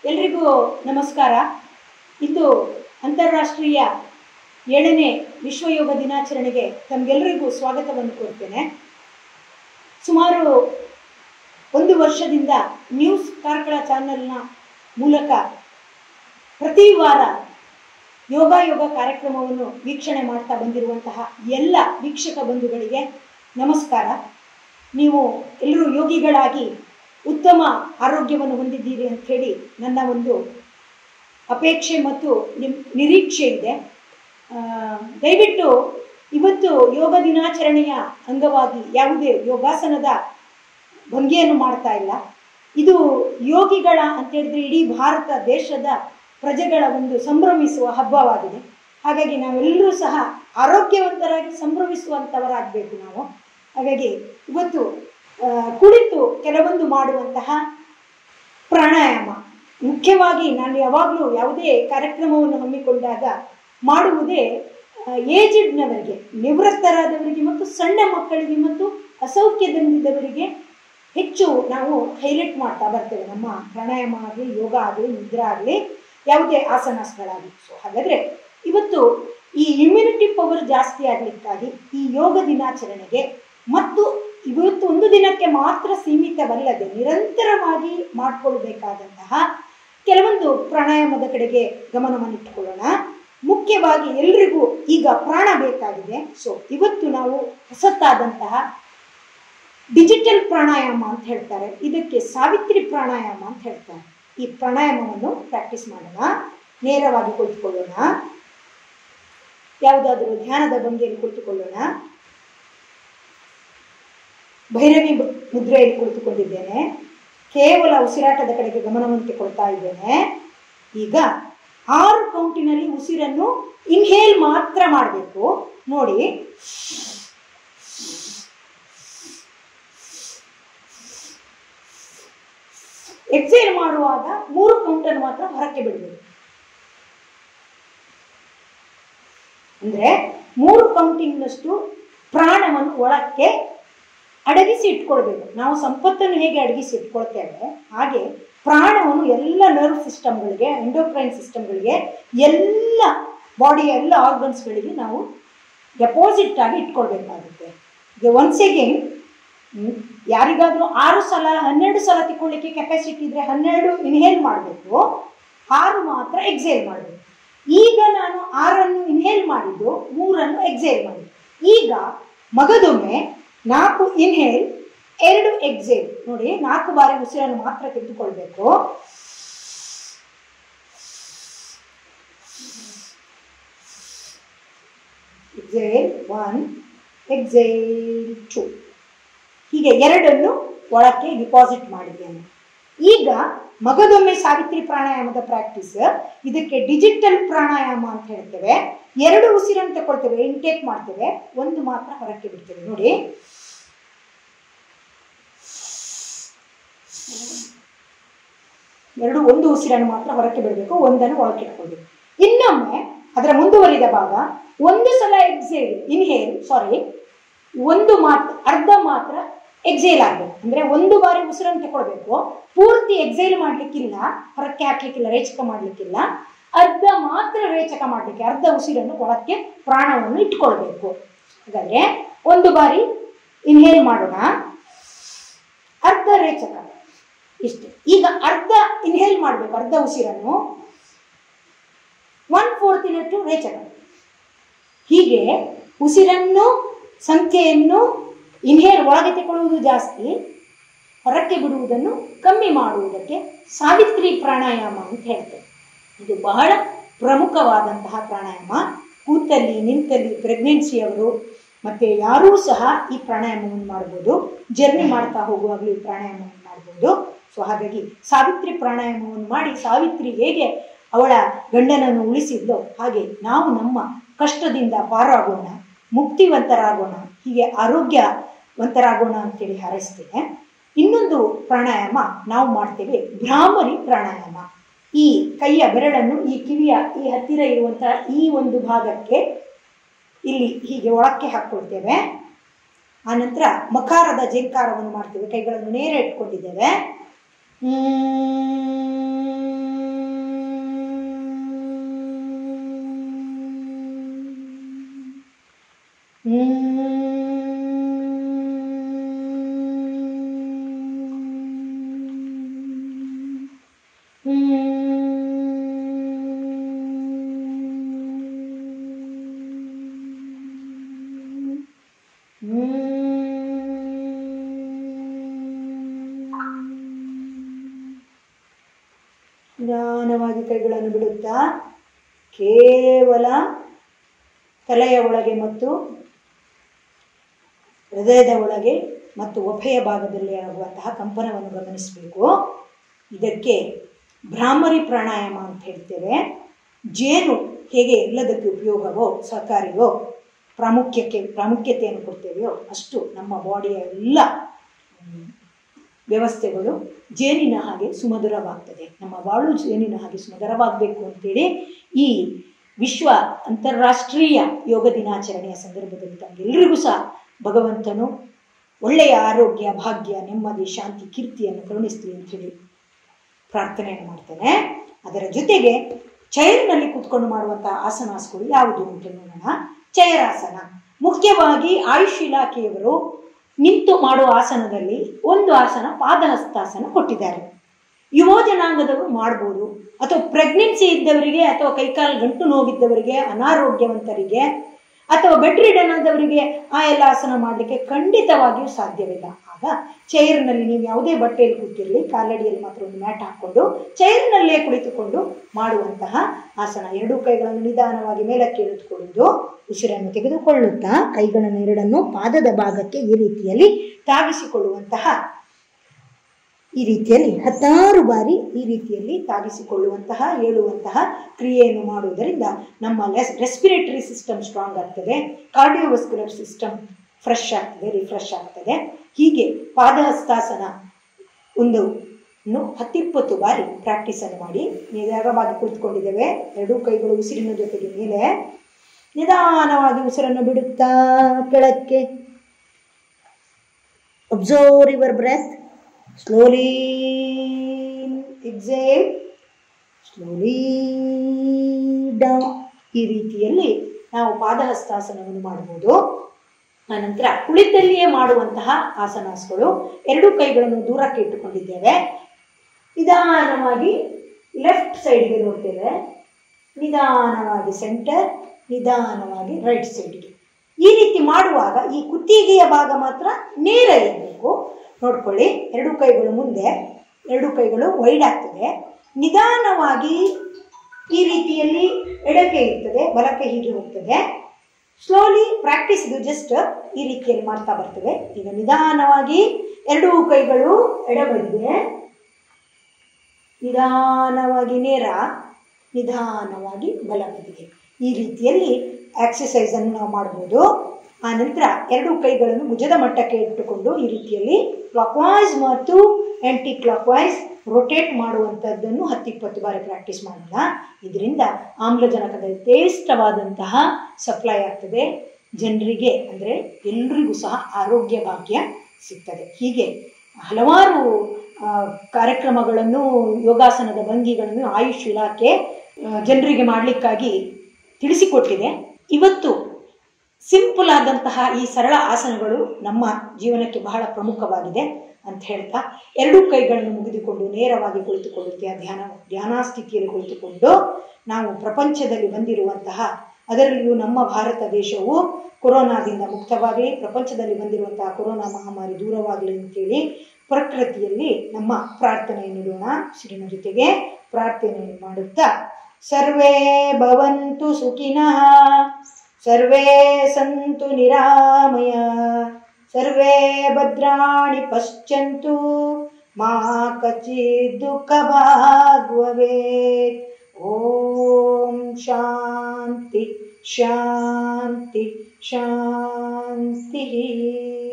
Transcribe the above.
ಎಲ್ರಿಗೂ ನಮಸ್ಕಾರ ಇಂದು ಅಂತಾರಾಷ್ಟ್ರೀಯ ಏಳನೇ ವಿಶ್ವ ಯೋಗ ದಿನಾಚರಣೆಗೆ ತಮಗೆಲ್ಲರಿಗೂ ಸ್ವಾಗತವನ್ನು ಕೋರ್ತೇನೆ ಸುಮಾರು ಒಂದು ವರ್ಷದಿಂದ ನ್ಯೂಸ್ ಕಾರ್ಕಳ ಚಾನೆಲ್ನ ಮೂಲಕ ಪ್ರತಿ ವಾರ ಯೋಗ ಯೋಗ ಕಾರ್ಯಕ್ರಮವನ್ನು ವೀಕ್ಷಣೆ ಮಾಡ್ತಾ ಬಂದಿರುವಂತಹ ಎಲ್ಲ ವೀಕ್ಷಕ ಬಂಧುಗಳಿಗೆ ನಮಸ್ಕಾರ ನೀವು ಎಲ್ಲರೂ ಯೋಗಿಗಳಾಗಿ ಉತ್ತಮ ಆರೋಗ್ಯವನ್ನು ಹೊಂದಿದ್ದೀರಿ ಅಂತ ಹೇಳಿ ನನ್ನ ಒಂದು ಅಪೇಕ್ಷೆ ಮತ್ತು ನಿಮ್ ನಿರೀಕ್ಷೆ ಇದೆ ಆ, ದಯವಿಟ್ಟು ಇವತ್ತು ಯೋಗ ದಿನಾಚರಣೆಯ ಅಂಗವಾಗಿ ಯಾವುದೇ ಯೋಗಾಸನದ ಭಂಗಿಯನ್ನು ಮಾಡ್ತಾ ಇಲ್ಲ ಇದು ಯೋಗಿಗಳ ಅಂತ ಹೇಳಿದ್ರೆ ಇಡೀ ಭಾರತ ದೇಶದ ಪ್ರಜೆಗಳ ಒಂದು ಸಂಭ್ರಮಿಸುವ ಹಬ್ಬವಾಗಿದೆ ಹಾಗಾಗಿ ನಾವೆಲ್ಲರೂ ಸಹ ಆರೋಗ್ಯವಂತರಾಗಿ ಸಂಭ್ರಮಿಸುವಂಥವರಾಗಬೇಕು ನಾವು ಹಾಗಾಗಿ ಇವತ್ತು ಆ, ಕುಳಿತು ಕೆಲವೊಂದು ಮಾಡುವಂತಹ ಪ್ರಾಣಾಯಾಮ ಮುಖ್ಯವಾಗಿ ನಾನು ಯಾವಾಗಲೂ ಯಾವುದೇ ಕಾರ್ಯಕ್ರಮವನ್ನು ಹಮ್ಮಿಕೊಂಡಾಗ ಮಾಡುವುದೇ ಏಜ್ಡ್ನವರಿಗೆ ನಿವೃತ್ತರಾದವರಿಗೆ ಮತ್ತು ಸಣ್ಣ ಮಕ್ಕಳಿಗೆ ಮತ್ತು ಅಸೌಖ್ಯದಿಂದವರಿಗೆ ಹೆಚ್ಚು ನಾವು ಹೈಲೈಟ್ ಮಾಡ್ತಾ ಬರ್ತೇವೆ ನಮ್ಮ ಪ್ರಾಣಾಯಾಮ ಆಗಲಿ ಯೋಗ ಆಗಲಿ ನಿದ್ರಾ ಆಗಲಿ ಯಾವುದೇ ಆಸನಾಸಗಳಾಗಲಿ ಸೊ ಹಾಗಾದರೆ ಇವತ್ತು ಈ ಇಮ್ಯುನಿಟಿ ಪವರ್ ಜಾಸ್ತಿ ಆಗಲಿಕ್ಕಾಗಿ ಈ ಯೋಗ ದಿನಾಚರಣೆಗೆ ಮತ್ತು ಇವತ್ತು ಒಂದು ದಿನಕ್ಕೆ ಮಾತ್ರ ಸೀಮಿತವಲ್ಲದೆ ನಿರಂತರವಾಗಿ ಮಾಡಿಕೊಳ್ಬೇಕಾದಂತಹ ಕೆಲವೊಂದು ಪ್ರಾಣಾಯಾಮದ ಕಡೆಗೆ ಗಮನವನ್ನು ಇಟ್ಟುಕೊಳ್ಳೋಣ ಮುಖ್ಯವಾಗಿ ಎಲ್ರಿಗೂ ಈಗ ಪ್ರಾಣ ಬೇಕಾಗಿದೆ ಸೊ ಇವತ್ತು ನಾವು ಹೊಸತಾದಂತಹ ಡಿಜಿಟಲ್ ಪ್ರಾಣಾಯಾಮ ಅಂತ ಹೇಳ್ತಾರೆ ಇದಕ್ಕೆ ಸಾವಿತ್ರಿ ಪ್ರಾಣಾಯಾಮ ಅಂತ ಹೇಳ್ತಾರೆ ಈ ಪ್ರಾಣಾಯಾಮವನ್ನು ಪ್ರಾಕ್ಟೀಸ್ ಮಾಡೋಣ ನೇರವಾಗಿ ಕುಳಿತುಕೊಳ್ಳೋಣ ಯಾವುದಾದರೂ ಧ್ಯಾನದ ಭಂಗಿಯಲ್ಲಿ ಕುಳಿತುಕೊಳ್ಳೋಣ ಭೈರವಿ ಮು- ಮುದ್ರೆಯಲ್ಲಿ ಕುಳಿತುಕೊಂಡಿದ್ದೇನೆ ಕೇವಲ ಉಸಿರಾಟದ ಕಡೆಗೆ ಗಮನವನ್ನು ಕೊಡ್ತಾ ಇದ್ದೇನೆ ಈಗ ಆರು ಕೌಂಟಿನಲ್ಲಿ ಉಸಿರನ್ನು ಇನ್ಹೇಲ್ ಮಾತ್ರ ಮಾಡಬೇಕು ನೋಡಿ ಎಕ್ಸೇಲ್ ಮಾಡುವಾಗ ಮೂರು ಕೌಂಟನ್ನು ಮಾತ್ರ ಹೊರಕ್ಕೆ ಬಿಡಬೇಕು ಅಂದ್ರೆ ಮೂರು ಕೌಂಟಿಂಗ್ನಷ್ಟು ಪ್ರಾಣವನ್ನು ಒಳಕ್ಕೆ ಅಡಗಿಸಿ ಇಟ್ಕೊಳ್ಬೇಕು ನಾವು ಸಂಪತ್ತನ್ನು ಹೇಗೆ ಅಡಗಿಸಿ ಇಟ್ಕೊಳ್ತೇವೆ ಹಾಗೆ ಪ್ರಾಣವನ್ನು ಎಲ್ಲ ನರ್ವ್ ಸಿಸ್ಟಮ್ಗಳಿಗೆ ಎಂಡೋಕ್ರೈನ್ ಸಿಸ್ಟಮ್ಗಳಿಗೆ ಎಲ್ಲ ಬಾಡಿಯ ಎಲ್ಲ ಆರ್ಗನ್ಸ್ಗಳಿಗೆ ನಾವು ಡೆಪಾಸಿಟ್ ಆಗಿ ಇಟ್ಕೊಳ್ಬೇಕಾಗುತ್ತೆ ಈಗ ಒನ್ಸ್ ಅಗೇನ್ ಯಾರಿಗಾದರೂ ಆರು ಸಲ ಹನ್ನೆರಡು ಸಲ ತಿಕ್ಕೊಳ್ಳಿಕ್ಕೆ ಕೆಪಾಸಿಟಿ ಇದ್ರೆ ಹನ್ನೆರಡು ಇನ್ಹೇಲ್ ಮಾಡಬೇಕು ಆರು ಮಾತ್ರ ಎಕ್ಸೇಲ್ ಮಾಡಬೇಕು ಈಗ ನಾನು ಆರನ್ನು ಇನ್ಹೇಲ್ ಮಾಡಿದ್ದು ಮೂರನ್ನು ಎಕ್ಸೇಲ್ ಮಾಡಿದ್ದು ಈಗ ಮಗದೊಮ್ಮೆ ನಾಲ್ಕು ಇನ್ಹೇಲ್ ಎರಡು ಎಕ್ಸೇಲ್ ನೋಡಿ ನಾಲ್ಕು ಬಾರಿ ಉಸಿರನ್ನು ಮಾತ್ರ ತೆಗೆದುಕೊಳ್ಬೇಕು ಎಕ್ಸೇಲ್ ಒನ್ ಎಕ್ಸೇಲ್ ಟು ಹೀಗೆ ಎರಡನ್ನು ಒಳಕ್ಕೆ ಡಿಪಾಸಿಟ್ ಮಾಡಿದ್ದೇನೆ ಈಗ ಮಗದೊಮ್ಮೆ ಸಾವಿತ್ರಿ ಪ್ರಾಣಾಯಾಮದ ಪ್ರಾಕ್ಟೀಸ್ ಇದಕ್ಕೆ ಡಿಜಿಟಲ್ ಪ್ರಾಣಾಯಾಮ ಅಂತ ಹೇಳ್ತೇವೆ ಎರಡು ಉಸಿರನ್ನು ತಗೊಳ್ತೇವೆ ಇಂಟೇಕ್ ಮಾಡ್ತೇವೆ ಒಂದು ಮಾತ್ರ ಹೊರಕ್ಕೆ ಬಿಡ್ತೇವೆ ನೋಡಿ ಎರಡು ಒಂದು ಉಸಿರನ್ನು ಮಾತ್ರ ಹೊರಕ್ಕೆ ಬಿಡಬೇಕು ಒಂದನ್ನು ಒಳಕ್ಕೆ ಇಟ್ಕೊಳ್ಬೇಕು ಇನ್ನೊಮ್ಮೆ ಅದರ ಮುಂದುವರಿದ ಭಾಗ ಒಂದು ಸಲ ಎಕ್ಸೇಲ್ ಇನ್ಹೇಲ್ ಸಾರಿ ಒಂದು ಮಾತ್ರ ಅರ್ಧ ಮಾತ್ರ ಎಕ್ಸೇಲ್ ಆಗಬೇಕು ಅಂದ್ರೆ ಒಂದು ಬಾರಿ ಉಸಿರನ್ನು ತಗೊಳ್ಬೇಕು ಪೂರ್ತಿ ಎಕ್ಸೇಲ್ ಮಾಡ್ಲಿಕ್ಕಿಲ್ಲ ಹೊರಕ್ಕೆ ಹಾಕ್ಲಿಕ್ಕಿಲ್ಲ ರೇಚಕ ಮಾಡ್ಲಿಕ್ಕಿಲ್ಲ ಅರ್ಧ ಮಾತ್ರ ರೇಚಕ ಮಾಡ್ಲಿಕ್ಕೆ ಅರ್ಧ ಉಸಿರನ್ನು ಒಳಕ್ಕೆ ಪ್ರಾಣವನ್ನು ಇಟ್ಕೊಳ್ಬೇಕು ಹಾಗಾದ್ರೆ ಒಂದು ಬಾರಿ ಇನ್ಹೇಲ್ ಮಾಡೋಣ ಅರ್ಧ ರೇಚಕ ಇಷ್ಟು ಈಗ ಅರ್ಧ ಇನ್ಹೇಲ್ ಮಾಡಬೇಕು ಅರ್ಧ ಉಸಿರನ್ನು ಒನ್ ಫೋರ್ತಿನಷ್ಟು ರೇಚಕ ಹೀಗೆ ಉಸಿರನ್ನು ಸಂಖ್ಯೆಯನ್ನು ಇನ್ಹೇಲ್ ಒಳಗೆ ತಗೊಳ್ಳುವುದು ಜಾಸ್ತಿ ಹೊರಕ್ಕೆ ಬಿಡುವುದನ್ನು ಕಮ್ಮಿ ಮಾಡುವುದಕ್ಕೆ ಸಾವಿತ್ರಿ ಪ್ರಾಣಾಯಾಮ ಅಂತ ಹೇಳ್ತೇವೆ ಇದು ಬಹಳ ಪ್ರಮುಖವಾದಂತಹ ಪ್ರಾಣಾಯಾಮ ಕೂತಲ್ಲಿ ನಿಂತಲ್ಲಿ ಪ್ರೆಗ್ನೆನ್ಸಿಯವರು ಮತ್ತು ಯಾರೂ ಸಹ ಈ ಪ್ರಾಣಾಯಾಮವನ್ನು ಮಾಡ್ಬೋದು ಜರ್ನಿ ಮಾಡ್ತಾ ಹೋಗುವಾಗಲೂ ಈ ಪ್ರಾಣಾಯಾಮವನ್ನು ಮಾಡ್ಬೋದು ಸೊ ಹಾಗಾಗಿ ಸಾವಿತ್ರಿ ಪ್ರಾಣಾಯಾಮವನ್ನು ಮಾಡಿ ಸಾವಿತ್ರಿ ಹೇಗೆ ಅವಳ ಗಂಡನನ್ನು ಉಳಿಸಿದ್ಲೋ ಹಾಗೆ ನಾವು ನಮ್ಮ ಕಷ್ಟದಿಂದ ಪಾರಾಗೋಣ ಮುಕ್ತಿವಂತರಾಗೋಣ ಹೀಗೆ ಆರೋಗ್ಯವಂತರಾಗೋಣ ಅಂತೇಳಿ ಹಾರೈಸ್ತೇನೆ ಇನ್ನೊಂದು ಪ್ರಾಣಾಯಾಮ ನಾವು ಮಾಡ್ತೇವೆ ಭ್ರಾಮರಿ ಪ್ರಾಣಾಯಾಮ ಈ ಕೈಯ ಬೆರಳನ್ನು ಈ ಕಿವಿಯ ಈ ಹತ್ತಿರ ಇರುವಂತಹ ಈ ಒಂದು ಭಾಗಕ್ಕೆ ಇಲ್ಲಿ ಹೀಗೆ ಒಳಕ್ಕೆ ಹಾಕ್ಕೊಳ್ತೇವೆ ಆನಂತರ ಮಕಾರದ ಜೇಂಕಾರವನ್ನು ಮಾಡ್ತೇವೆ ಕೈಗಳನ್ನು ನೇರ ಇಟ್ಕೊಂಡಿದ್ದೇವೆ ಮ್ಮ್. ನಿಧಾನವಾಗಿ ಕೈಗಳನ್ನು ಬಿಡುತ್ತಾ ಕೇವಲ ತಲೆಯ ಒಳಗೆ ಮತ್ತು ಹೃದಯದ ಒಳಗೆ ಮತ್ತು ಒಫೆಯ ಭಾಗದಲ್ಲಿ ಆಗುವಂತಹ ಕಂಪನವನ್ನು ಗಮನಿಸಬೇಕು ಇದಕ್ಕೆ ಭ್ರಾಮರಿ ಪ್ರಾಣಾಯಾಮ ಅಂತ ಹೇಳ್ತೇವೆ ಜೇನು ಹೇಗೆ ಎಲ್ಲದಕ್ಕೆ ಉಪಯೋಗವೋ ಸಹಕಾರಿಯೋ ಪ್ರಾಮುಖ್ಯಕ್ಕೆ ಪ್ರಾಮುಖ್ಯತೆಯನ್ನು ಕೊಡ್ತೇವೆಯೋ ಅಷ್ಟು ನಮ್ಮ ಬಾಡಿಯ ಎಲ್ಲ ಹ್ಮ್, ವ್ಯವಸ್ಥೆಗಳು ಜೇನಿನ ಹಾಗೆ ಸುಮಧುರವಾಗ್ತದೆ ನಮ್ಮ ಬಾಳು ಜೇನಿನ ಹಾಗೆ ಸುಮಧುರವಾಗಬೇಕು ಅಂತೇಳಿ ಈ ವಿಶ್ವ ಅಂತಾರಾಷ್ಟ್ರೀಯ ಯೋಗ ದಿನಾಚರಣೆಯ ಸಂದರ್ಭದಲ್ಲಿ ತಮಗೆಲ್ಲರಿಗೂ ಸಹ ಭಗವಂತನು ಒಳ್ಳೆಯ ಆರೋಗ್ಯ ಭಾಗ್ಯ ನೆಮ್ಮದಿ ಶಾಂತಿ ಕೀರ್ತಿಯನ್ನು ಕರುಣಿಸ್ಲಿ ಅಂಥೇಳಿ ಪ್ರಾರ್ಥನೆಯನ್ನು ಮಾಡ್ತೇನೆ ಅದರ ಜೊತೆಗೆ ಚೈರ್ನಲ್ಲಿ ಕೂತ್ಕೊಂಡು ಮಾಡುವಂತಹ ಆಸನಾಸಗಳು ಯಾವುದು ಅಂತ ನೋಡೋಣ ಚೈರಾಸನ ಮುಖ್ಯವಾಗಿ ಆಯುಷ್ ಇಲಾಖೆಯವರು ನಿಂತು ಮಾಡುವ ಆಸನದಲ್ಲಿ ಒಂದು ಆಸನ ಪಾದಹಸ್ತಾಸನ ಕೊಟ್ಟಿದ್ದಾರೆ ಯುವ ಜನಾಂಗದವರು ಮಾಡ್ಬೋದು ಅಥವಾ ಪ್ರೆಗ್ನೆನ್ಸಿ ಇದ್ದವರಿಗೆ ಅಥವಾ ಕೈಕಾಲು ಗಂಟು ನೋವಿದ್ದವರಿಗೆ ಅನಾರೋಗ್ಯವಂತರಿಗೆ ಅಥವಾ ಬೆಡ್ ರಿಡನ್ ಆದವರಿಗೆ ಆ ಎಲ್ಲ ಆಸನ ಮಾಡಲಿಕ್ಕೆ ಖಂಡಿತವಾಗಿಯೂ ಸಾಧ್ಯವಿಲ್ಲ ಆಗ ಚೈರ್ನಲ್ಲಿ ನೀವು ಯಾವುದೇ ಬಟ್ಟೆಯಲ್ಲಿ ಕೂತಿರಲಿ ಕಾಲಡಿಯಲ್ಲಿ ಮಾತ್ರ ಒಂದು ಮ್ಯಾಟ್ ಹಾಕ್ಕೊಂಡು ಚೈರ್ನಲ್ಲೇ ಕುಳಿತುಕೊಂಡು ಮಾಡುವಂತಹ ಆಸನ ಎರಡೂ ಕೈಗಳನ್ನು ನಿಧಾನವಾಗಿ ಮೇಲಕ್ಕೆ ಇಳಿದುಕೊಳ್ಳುವುದು ಉಸಿರನ್ನು ತೆಗೆದುಕೊಳ್ಳುತ್ತಾ ಕೈಗಳನ್ನು ಎರಡನ್ನು ಪಾದದ ಭಾಗಕ್ಕೆ ಈ ರೀತಿಯಲ್ಲಿ ತಾಗಿಸಿಕೊಳ್ಳುವಂತಹ ಈ ರೀತಿಯಲ್ಲಿ ಹತ್ತಾರು ಬಾರಿ ಈ ರೀತಿಯಲ್ಲಿ ತಾಗಿಸಿಕೊಳ್ಳುವಂತಹ ಏಳುವಂತಹ ಕ್ರಿಯೆಯನ್ನು ಮಾಡುವುದರಿಂದ ನಮ್ಮ ಲೆಸ್ ರೆಸ್ಪಿರೇಟರಿ ಸಿಸ್ಟಮ್ ಸ್ಟ್ರಾಂಗ್ ಆಗ್ತದೆ ಕಾರ್ಡಿಯೋವಸ್ಕ್ಯುಲರ್ ಸಿಸ್ಟಮ್ ಫ್ರೆಶ್ ಆಗ್ತದೆ ರಿಫ್ರೆಶ್ ಆಗ್ತದೆ ಹೀಗೆ ಪಾದಹಸ್ತಾಸನ ಒಂದು ನ್ನು ಹತ್ತಿಪ್ಪತ್ತು ಬಾರಿ ಪ್ರಾಕ್ಟೀಸನ್ನು ಮಾಡಿ ನಿಧಾನವಾಗಿ ಕುಳಿತುಕೊಂಡಿದ್ದೇವೆ ಎರಡೂ ಕೈಗಳು ಉಸಿರಿನ ಜೊತೆಗೆ ಮೇಲೆ ನಿಧಾನವಾಗಿ ಉಸಿರನ್ನು ಬಿಡುತ್ತಾ ಕೆಳಕ್ಕೆ observe your breath slowly exhale slowly down ಈ ರೀತಿಯಲ್ಲಿ ನಾವು ಪಾದಹಸ್ತಾಸನವನ್ನು ಮಾಡಬಹುದು ಆನಂತರ ಕುಳಿತಲ್ಲಿಯೇ ಮಾಡುವಂತಹ ಆಸನಾಸಗಳು ಎರಡು ಕೈಗಳನ್ನು ದೂರಕ್ಕೆ ಇಟ್ಟುಕೊಂಡಿದ್ದೇವೆ ನಿಧಾನವಾಗಿ ಲೆಫ್ಟ್ ಸೈಡ್ಗೆ ನೋಡ್ತೇವೆ ನಿಧಾನವಾಗಿ ಸೆಂಟರ್ ನಿಧಾನವಾಗಿ ರೈಟ್ ಸೈಡ್ಗೆ ಈ ರೀತಿ ಮಾಡುವಾಗ ಈ ಕುತ್ತಿಗೆಯ ಭಾಗ ಮಾತ್ರ ನೇರ ಇರಬೇಕು ನೋಡ್ಕೊಳ್ಳಿ ಎರಡು ಕೈಗಳು ಮುಂದೆ ಎರಡು ಕೈಗಳು ವೈಡ್ ಆಗ್ತದೆ ನಿಧಾನವಾಗಿ ಈ ರೀತಿಯಲ್ಲಿ ಎಡಕ್ಕೆ ಇರ್ತದೆ ಬಲಕ್ಕೆ ಹೀಗೆ ಹೋಗ್ತದೆ ಸ್ಲೋಲಿ ಪ್ರಾಕ್ಟೀಸ್ ಇದು ಜಸ್ಟ್ ಈ ರೀತಿಯಲ್ಲಿ ಮಾಡ್ತಾ ಬರ್ತದೆ ಈಗ ನಿಧಾನವಾಗಿ ಎರಡೂ ಕೈಗಳು ಎಡಬದಿಗೆ ನಿಧಾನವಾಗಿ ನೇರ ನಿಧಾನವಾಗಿ ಬಲಬದಿಗೆ ಈ ರೀತಿಯಲ್ಲಿ ಎಕ್ಸಸೈಸ್ ಅನ್ನು ನಾವು ಮಾಡ್ಬೋದು ಆ ನಂತರ ಎರಡು ಕೈಗಳನ್ನು ಭುಜದ ಮಟ್ಟಕ್ಕೆ ಇಟ್ಟುಕೊಂಡು ಈ ರೀತಿಯಲ್ಲಿ ಕ್ಲಾಕ್ವೈಸ್ ಮತ್ತು ಆ್ಯಂಟಿ ಕ್ಲಾಕ್ವೈಸ್ ರೊಟೇಟ್ ಮಾಡುವಂಥದ್ದನ್ನು ಹತ್ತಿಪ್ಪತ್ತು ಬಾರಿ ಪ್ರಾಕ್ಟೀಸ್ ಮಾಡೋಣ ಇದರಿಂದ ಆಮ್ಲಜನಕದ ಯಥೇಷ್ಟವಾದಂತಹ ಸಪ್ಲೈ ಆಗ್ತದೆ ಜನರಿಗೆ ಅಂದರೆ ಎಲ್ರಿಗೂ ಸಹ ಆರೋಗ್ಯ ಭಾಗ್ಯ ಸಿಗ್ತದೆ ಹೀಗೆ ಹಲವಾರು ಆ, ಕಾರ್ಯಕ್ರಮಗಳನ್ನು ಯೋಗಾಸನದ ಭಂಗಿಗಳನ್ನು ಆಯುಷ್ ಇಲಾಖೆ ಆ, ಜನರಿಗೆ ಮಾಡಲಿಕ್ಕಾಗಿ ತಿಳಿಸಿಕೊಟ್ಟಿದೆ ಇವತ್ತು ಸಿಂಪಲ್ ಆದಂತಹ ಈ ಸರಳ ಆಸನಗಳು ನಮ್ಮ ಜೀವನಕ್ಕೆ ಬಹಳ ಪ್ರಮುಖವಾಗಿದೆ ಅಂತ ಹೇಳ್ತಾ ಎರಡೂ ಕೈಗಳನ್ನು ಮುಗಿದುಕೊಂಡು ನೇರವಾಗಿ ಕುಳಿತುಕೊಳ್ಳುತ್ತೆ ಧ್ಯಾನ ಧ್ಯಾನ ಸ್ಥಿತಿಯಲ್ಲಿ ಕುಳಿತುಕೊಂಡು ನಾವು ಪ್ರಪಂಚದಲ್ಲಿ ಬಂದಿರುವಂತಹ ಅದರಲ್ಲಿಯೂ ನಮ್ಮ ಭಾರತ ದೇಶವು ಕೊರೋನಾದಿಂದ ಮುಕ್ತವಾಗಲಿ ಪ್ರಪಂಚದಲ್ಲಿ ಬಂದಿರುವಂತಹ ಕೊರೋನಾ ಮಹಾಮಾರಿ ದೂರವಾಗಲಿ ಅಂತೇಳಿ ಪ್ರಕೃತಿಯಲ್ಲಿ ನಮ್ಮ ಪ್ರಾರ್ಥನೆಯನ್ನು ಇಡೋಣ ಉಸಿರಿನ ಜೊತೆಗೆ ಪ್ರಾರ್ಥನೆಯನ್ನು ಮಾಡುತ್ತಾ ಸರ್ವೇ ಭವಂತು ಸುಖಿನಃ ಸರ್ವೇ ಸಂತು ನಿರಾಮಯ ಸರ್ವೇ ಭದ್ರಾಣಿ ಪಶ್ಯಂತು ಮಾ ಕಚಿತ್ ದುಃಖ ಭಾಗ್ವವೇತ್ ಓಂ ಶಾಂತಿ ಶಾಂತಿ ಶಾಂತಿ